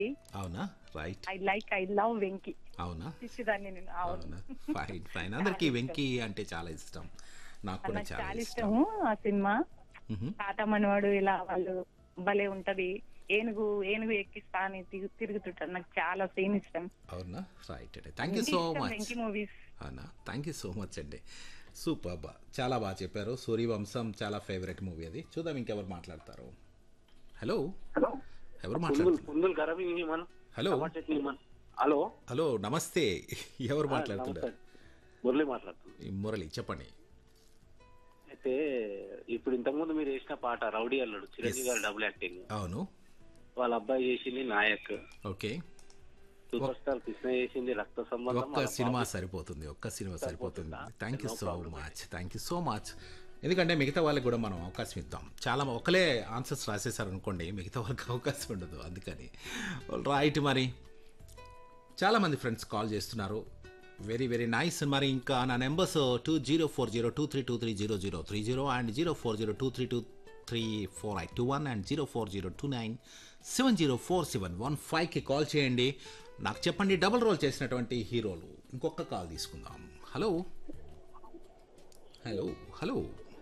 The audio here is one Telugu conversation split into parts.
అవునా right I like I love Venky అవునా పిచ్చిదాన్ని నేను అవును అవునా ఫైన్ ఫైన్ అందరికి వెంకీ అంటే చాలా ఇష్టం నాకు కూడా నాకు చాలా చాలా ఇష్టం ఇష్టము ఆ సినిమా మ్హూ. తాత మనవాడు ఇలా వాళ్ళు భలే ఉంటది ఏనుగు ఏనుగు ఎక్కిస్తా అని తిరుగు- తిరుగుతుంటారు నాకు చాలా సీన్ ఇష్టం అవునా రైట్ అండి thank you so much Venky movies అవునా థ్యాంక్ యూ సో మచ్ అండి సూపర్ బా చాలా బాగా చెప్పారు సూర్యవంశం చాలా ఫేవరెట్ మూవీ అది చూద్దాం ఇంకెవరు మాట్లాడతారు హలో ఎవరు పుందులు మాట్లాడుతున్నారు పుందులు ఖరాబ్ ఇవి మన హలో టమాటా చట్నీ మన హలో హలో నమస్తే ఎవరు మాట్లాడుతున్నారు మురళి మాట్లాడుతుంది ఈ మురళి చెప్పండి అయితే ఇప్పుడు ఇంతకుముందు మీరు వేసిన పాట రౌడీ అల్లుడు చిరంజీవి గారి డబుల్ యాక్టింగ్ అవును వాళ్ళ అబ్బాయి చేసింది Nayak okay super star Krishna చేసింది రక్త సంబంధం ఒక్క వాళ్ళ సినిమా బాబు- సరిపోతుంది ఒక్క సినిమా సరిపోతుంది సరిపోతుందా? Thank you No so problem much thank you so much ఎందుకంటే మిగతా వాళ్ళకి కూడా మనం అవకాశం ఇద్దాం చాలా ఒకలే ఆన్సర్స్ రాసేసారు అనుకోండి మిగతా వాళ్ళకి అవకాశం ఉండదు అందుకని రైట్ మరి చాలామంది ఫ్రెండ్స్ కాల్ చేస్తున్నారు వెరీ వెరీ నైస్ మరి ఇంకా నా numbers two zero four zero two three two three zero zero three zero and zero four zero two three two three four eight two one and zero four zero two nine seven zero four seven one ఫైవ్కి కాల్ చేయండి నాకు చెప్పండి డబుల్ రోల్ చేసినటువంటి హీరోలు ఇంకొక కాల్ తీసుకుందాం హలో హలో హలో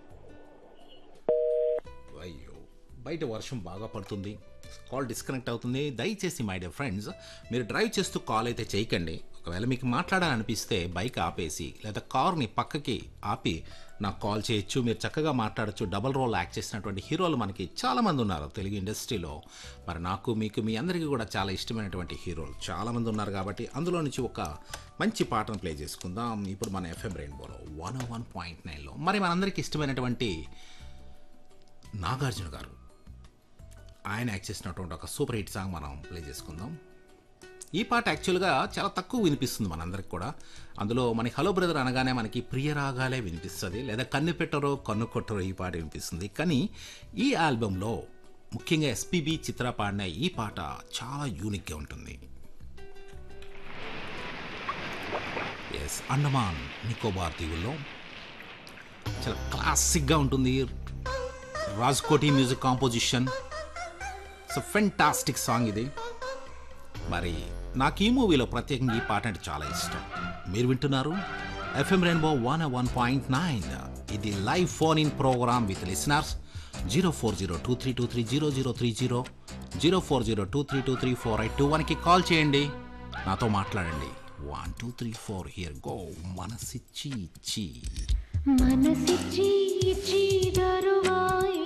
అయ్యో బయట వర్షం బాగా పడుతుంది కాల్ డిస్కనెక్ట్ అవుతుంది దయచేసి మై డియర్ ఫ్రెండ్స్ మీరు డ్రైవ్ చేస్తూ కాల్ అయితే చేయకండి ఒకవేళ మీకు మాట్లాడాలనిపిస్తే బైక్ ఆపేసి లేదా కార్ని పక్కకి ఆపి నాకు కాల్ చేయొచ్చు మీరు చక్కగా మాట్లాడచ్చు డబల్ రోల్ యాక్ట్ చేసినటువంటి హీరోలు మనకి చాలామంది ఉన్నారు తెలుగు ఇండస్ట్రీలో మరి నాకు మీకు మీ అందరికీ కూడా చాలా ఇష్టమైనటువంటి హీరోలు చాలామంది ఉన్నారు కాబట్టి అందులో నుంచి ఒక మంచి పాటను ప్లే చేసుకుందాం ఇప్పుడు మన ఎఫ్ఎం రెయిన్బోలో వన్ వన్ పాయింట్ నైన్లో మరి మనందరికీ ఇష్టమైనటువంటి నాగార్జున గారు ఆయన యాక్ట్ చేసినటువంటి ఒక సూపర్ హిట్ సాంగ్ మనం ప్లే చేసుకుందాం ఈ పాట యాక్చువల్గా చాలా తక్కువ వినిపిస్తుంది మనందరికి కూడా అందులో మనకి హలో బ్రదర్ అనగానే మనకి ప్రియ రాగాలే వినిపిస్తుంది లేదా కన్ను పెట్టరో కన్ను కొట్టరో ఈ పాట వినిపిస్తుంది కానీ ఈ ఆల్బంలో ముఖ్యంగా ఎస్పీబి చిత్ర పాడిన ఈ పాట చాలా యూనిక్గా ఉంటుంది ఎస్ అండమాన్ నికోబార్ దీవుల్లో చాలా క్లాసిక్గా ఉంటుంది Raj Koti music composition so fantastic song ఇది మరి నాకు ఈ మూవీలో ప్రత్యేకంగా ఈ పాట అంటే చాలా ఇష్టం మీరు వింటున్నారు FM Rainbow one one point nine ఇది live phone in programme with listeners zero four zero two three two three zero zero three zero zero four zero two three two three four eight two వన్కి కాల్ చేయండి నాతో మాట్లాడండి one two three four here go మనసిచ్చి ఇచ్చి మనసిచ్చి ఇచ్చి దరువాయ